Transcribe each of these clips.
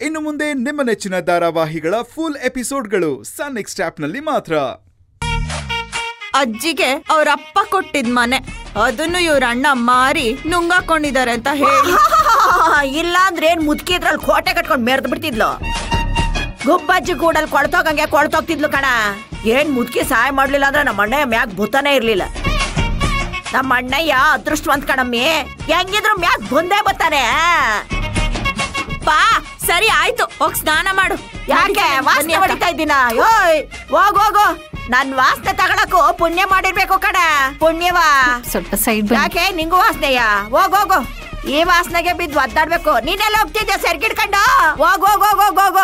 ಇನ್ನು ಮುಂದೆ ನಿಮ್ಮ ನೆಚ್ಚಿನ ಧಾರಾವಾಹಿಗಳ ಫುಲ್ ಎಪಿಸೋಡ್ಗಳು ಸನ್ ನೆಕ್ಸ್ಟ್ ಆಪ್ನಲ್ಲಿ ಮಾತ್ರ ಅಜ್ಜಿಗೆ ಅವ್ರ ಅಪ್ಪ ಕೊಟ್ಟಿದ್ ಮನೆ ಅದನ್ನು ಇವ್ರ ಅಣ್ಣ ಮಾರಿ ನುಂಗಾಕೊಂಡಿದ್ದಾರೆ ಅಂತ ಹೇಳಿ ಇಲ್ಲ ಅಂದ್ರೆ ಏನ್ ಮುದ್ಕಿದ್ರಲ್ಲಿ ಕೋಟೆ ಕಟ್ಕೊಂಡ್ ಮೆರ್ದ್ ಬಿಡ್ತಿದ್ಲು ಗುಬ್ಬಜ್ಜಿ ಕೂಡಲ್ ಕೊಳ್ತೋಗಂಗೆ ಕೊಳ್ತೋಗ್ತಿದ್ಲು ಕಣ ಏನ್ ಮುದ್ಕಿ ಸಹಾಯ ಮಾಡ್ಲಿಲ್ಲ ಅಂದ್ರೆ ನಮ್ಮ ಅಣ್ಣ ಮ್ಯಾಗ್ ಭೂತನೇ ಇರ್ಲಿಲ್ಲ ನಮ್ಮ ಅಣ್ಣಯ್ಯ ಅದೃಷ್ಟವಂತ ಕಣಮ್ಮಿ ಹೆಂಗಿದ್ರು ಮ್ಯಾಗ್ ಬಂದೇ ಬರ್ತಾನೆ ಪಾ ಸರಿ ಆಯ್ತು ಹೋಗ್ ಸ್ನಾನ ಮಾಡು ಯಾಕೆ ವಾಸನೆ ಹೊಡಿತಾ ಇದ್ದೀನ ಯೋಯ್ ಹೋಗ್ ಹೋಗು ನನ್ ವಾಸನೆ ತಗೊಳಕು ಪುಣ್ಯ ಮಾಡಿರ್ಬೇಕು ಕಣ ಪುಣ್ಯವಾ ಸ್ವಲ್ಪ ಸೈಡ್ ಯಾಕೆ ನಿಂಗೂ ವಾಸನೆಯ ಹೋಗ್ ಹೋಗು ಈ ವಾಸನೆಗೆ ಬಿದ್ದು ಒದ್ದಾಡ್ಬೇಕು ನೀನೆಲ್ಲ ಹೋಗ್ತಿದ್ದೆ ಸೆರ್ಗಿಡ್ಕೊಂಡು ಹೋಗ್ ಹೋಗ್ ಹೋಗ್ ಹೋಗ್ ಹೋಗು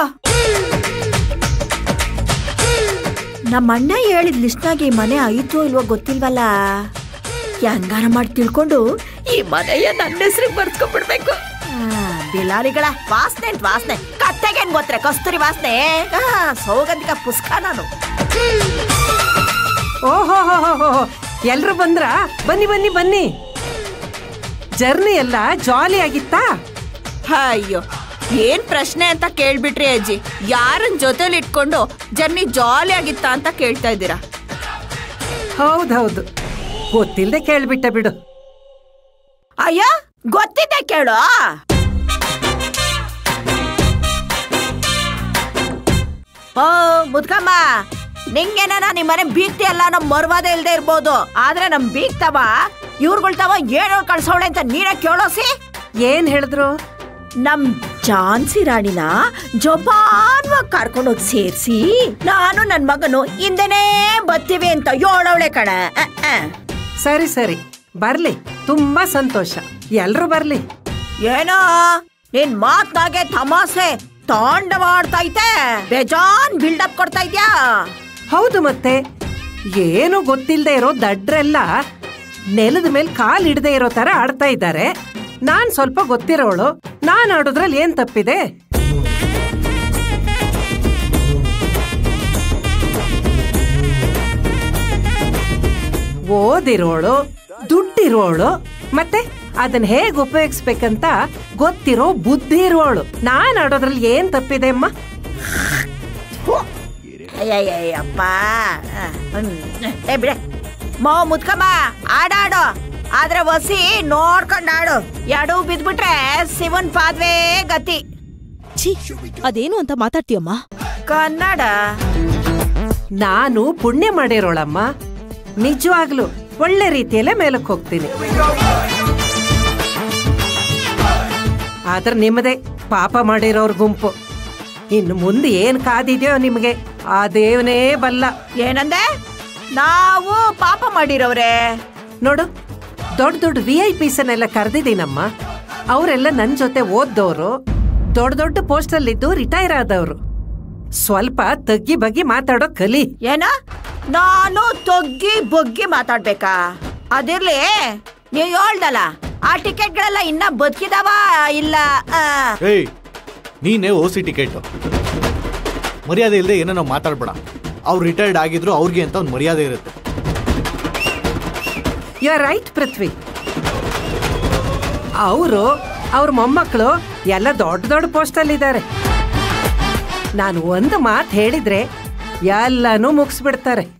ನಮ್ಮ ಅಣ್ಣ ಹೇಳಿದ್ ಲಿಸ್ಟ್ನಾಗ ಈ ಮನೆ ಐತೋ ಇಲ್ವೋ ಗೊತ್ತಿಲ್ವಲ್ಲ ಹೆಂಗಾರ ಮಾಡಿ ತಿಳ್ಕೊಂಡು ಈ ಮನೆಯ ನನ್ನ ಹೆಸರಿಗೆ ಬರ್ಸ್ಕೊಂಡ್ಬಿಡ್ಬೇಕು ಬಿಲಾರಿಗಳ ವಾಸನೆ ಅಂತ ವಾಸನೆ ಕತ್ತೆಗೆ ಏನ್ ಗೊತ್ತ್ರೆ ಕಸ್ತೂರಿ ವಾಸನೆ ಆ, ಸೌಗಂಧಿಕ ಪುಸ್ತಕ ನಾನು ಓಹೋ ಎಲ್ರು ಬಂದ್ರಾ ಬನ್ನಿ ಬನ್ನಿ ಬನ್ನಿ ಜರ್ನಿ ಎಲ್ಲ ಜಾಲಿ ಆಗಿತ್ತಾ ಅಯ್ಯೋ ಏನ್ ಪ್ರಶ್ನೆ ಅಂತ ಕೇಳ್ಬಿಟ್ರಿ ಅಜ್ಜಿ ಯಾರನ್ ಜೊತೆಲಿ ಇಟ್ಕೊಂಡು ಜರ್ನಿ ಜಾಲಿ ಆಗಿತ್ತಾ ಅಂತ ಕೇಳ್ತಾ ಇದ್ದೀರಾ ಹೌದೌದು ಗೊತ್ತಿಲ್ದೆ ಕೇಳ್ಬಿಟ್ಟೆ ಬಿಡು ಅಯ್ಯ ಗೊತ್ತಿದ್ದೆ ಕೇಳು ಓ ಮುದ್ಕಮ್ಮ ನಿಂಗೇನ ನಿಮ್ಮನೆ ಬೀಗ್ತಿ ಅಲ್ಲ ನಮ್ ಮರ್ವಾದ ಇಲ್ದೇ ಇರ್ಬೋದು ಆದ್ರೆ ನಮ್ ಬೀಗ್ತವ ಇವ್ರುಗಳ್ ತವ ಏನೋ ಕಳ್ಸೋಳೆ ಅಂತ ನೀನೇ ಕೇಳೋಸಿ ಏನ್ ಹೇಳಿದ್ರು ನಮ್ ಝಾನ್ಸಿ ರಾಣಿನ ಜೋಪಾನ್ವಾಗಿ ಕರ್ಕೊಂಡೋಗಿ ಸೇರ್ಸಿ ನಾನು ನನ್ ಮಗನು ಹಿಂದೆನೇ ಬರ್ತೀವಿ ಅಂತ ಹೇಳವಳೆ ಕಣ ಅಹ್, ಅಹ್. ಸರಿ ಸರಿ ಬರ್ಲಿ ತುಂಬಾ ಸಂತೋಷ ಎಲ್ರು ಬರ್ಲಿ ಏನೋ ನಿನ್ ಮಾತ್ನಾಗೆ ತಮಾಸೆ ತಾಂಡವಾಡ್ತೈತೆ ಬೇಜಾನ್ ಬಿಲ್ಡಪ್ ಕೊಡ್ತಾ ಇದ್ಯಾ ಹೌದು ಮತ್ತೆ ಏನು ಗೊತ್ತಿಲ್ದೆ ಇರೋ ದಡ್ರೆಲ್ಲ ನೆಲದ ಮೇಲೆ ಕಾಲ್ ಹಿಡ್ದೆ ಇರೋ ತರ ಆಡ್ತಾ ಇದ್ದಾರೆ ನಾನ್ ಸ್ವಲ್ಪ ಗೊತ್ತಿರೋಳು ನಾನ್ ಆಡೋದ್ರಲ್ಲಿ ಏನ್ ತಪ್ಪಿದೆ ಓದಿರೋಳು ದುಡ್ಡಿರೋಳು ಮತ್ತೆ ಅದನ್ನ ಹೇಗ್ ಉಪಯೋಗಿಸ್ಬೇಕಂತ ಗೊತ್ತಿರೋ ಬುದ್ಧಿ ಇರೋಳು ನಾನ್ ಆಡೋದ್ರಲ್ಲಿ ಏನ್ ತಪ್ಪಿದೆ ಅಮ್ಮ ಅಯ್ಯಯ್ಯಪ್ಪ ಏ ಬಿಡೆ ಮೋ ಮುತ್ಕಮ್ಮ ಆಡಾಡು ಆದ್ರೆ ವಸಿ ನೋಡ್ಕೊಂಡ್ ಆಡು ಎಡು ಬಿದ್ಬಿಟ್ರೆ ಶಿವನ್ ಪಾದ್ವೇ ಗತಿ ಛೀ ಅದೇನು ಅಂತ ಮಾತಾಡ್ತೀಯಮ್ಮ ಕನ್ನಡ ನಾನು ಪುಣ್ಯ ಮಾಡಿರೋಳಮ್ಮ ನಿಜವಾಗ್ಲು ಒಳ್ಳೆ ರೀತಿಯಲ್ಲೇ ಮೇಲಕ್ಕೆ ಹೋಗ್ತೀನಿ ಆದ್ರೆ ನಿಮ್ಮದೇ ಪಾಪ ಮಾಡಿರೋರ್ ಗುಂಪು ಇನ್ನು ಮುಂದೆ ಏನ್ ಕಾದಿದೆಯೋ ನಿಮಗೆ ಆ ದೇವನೇ ಬಲ್ಲ ಏನಂದೆ ನಾವು ಪಾಪ ಮಾಡಿರವ್ರೆ ನೋಡು ದೊಡ್ಡ ದೊಡ್ಡ ವಿ ಐ ಪಿಸನ್ನೆಲ್ಲ ಕರೆದಿದ್ದೀನಮ್ಮ ಅವರೆಲ್ಲ ನನ್ನ ಜೊತೆ ಓದ್ದವ್ರು ದೊಡ್ಡ ದೊಡ್ಡ ಪೋಸ್ಟಲ್ಲಿದ್ದು ರಿಟೈರ್ ಆದವರು ಸ್ವಲ್ಪ ತಗ್ಗಿ ಬಗ್ಗಿ ಮಾತಾಡೋ ಕಲಿ ಏನ ನಾನು ತೊಗ್ಗಿ ಬೊಗ್ಗಿ ಮಾತಾಡ್ಬೇಕಾ ಅದಿರ್ಲಿ ನೀವ್ ಹೇಳ್ದಲ್ಲ ಆ ಟಿಕೆಟ್ಗಳೆಲ್ಲ ಇನ್ನ ಬದುಕಿದಾವ ಇಲ್ಲ ಆ. ಏಯ್ ನೀನೇ ಓ ಸಿ ಟಿಕೆಟ್ ಮರ್ಯಾದೆ ಇಲ್ಲದೆ ಏನೋ ನಾವು ಮಾತಾಡ್ಬೇಡ ಅವ್ರು ರಿಟೈರ್ಡ್ ಆಗಿದ್ರು ಅವ್ರಿಗೆ ಅಂತ ಒಂದು ಮರ್ಯಾದೆ ಇರುತ್ತೆ ಯು ಆರ್ ರೈಟ್ ಪೃಥ್ವಿ ಅವರು ಅವ್ರ ಮೊಮ್ಮಕ್ಕಳು ಎಲ್ಲ ದೊಡ್ಡ ದೊಡ್ಡ ಪೋಸ್ಟಲ್ಲಿದ್ದಾರೆ ನಾನು ಒಂದು ಮಾತು ಹೇಳಿದ್ರೆ ಎಲ್ಲನೂ ಮುಗಿಸ್ಬಿಡ್ತಾರೆ